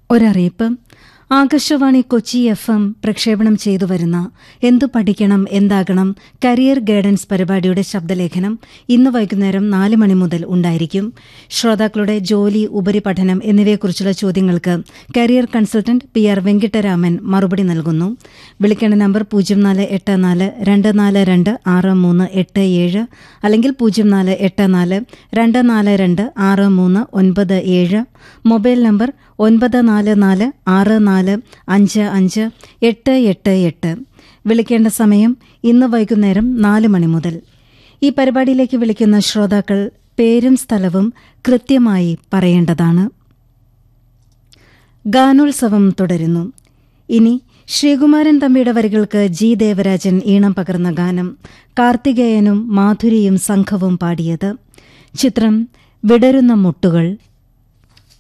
ഒരറിയിപ്പ് Akashvani Kochi F M പ്രക്ഷേപണം ചെയ്തു വരുന്ന എന്തു പഠിക്കണം എന്താകണം കരിയർ ഗൈഡൻസ് പരിപാടിയുടെ ശബ്ദലേഖനം ഇന്ന് വൈകുന്നേരം നാല് മണി മുതൽ ഉണ്ടായിരിക്കും ശ്രോതാക്കളുടെ ജോലി ഉപരിപഠനം എന്നിവയെക്കുറിച്ചുള്ള ചോദ്യങ്ങൾക്ക് career consultant P R Venkittaraman മറുപടി നൽകുന്നു വിളിക്കേണ്ട നമ്പർ പൂജ്യം നാല് എട്ട് നാല് രണ്ട് നാല് രണ്ട് ആറ് മൂന്ന് എട്ട് ഏഴ് അല്ലെങ്കിൽ പൂജ്യം നാല് എട്ട് നാല് രണ്ട് നാല് രണ്ട് ആറ് മൂന്ന് ഒൻപത് ഏഴ് മൊബൈൽ നമ്പർ ഒൻപത് നാല് നാല് ആറ് നാല് അഞ്ച് അഞ്ച് എട്ട് എട്ട് എട്ട് വിളിക്കേണ്ട സമയം ഇന്ന് വൈകുന്നേരം നാല് മണി മുതൽ ഈ പരിപാടിയിലേക്ക് വിളിക്കുന്ന ശ്രോതാക്കൾ പേരും സ്ഥലവും കൃത്യമായി പറയേണ്ടതാണ് ഗാനോത്സവം തുടരുന്നു ഇനി ശ്രീകുമാരൻ തമ്പിയുടെ വരികൾക്ക് ജി ദേവരാജൻ ഈണം പകർന്ന ഗാനം കാർത്തികേയനും മാധുരിയും സംഘവും പാടിയത് ചിത്രം വിടരുന്ന മുട്ടുകൾ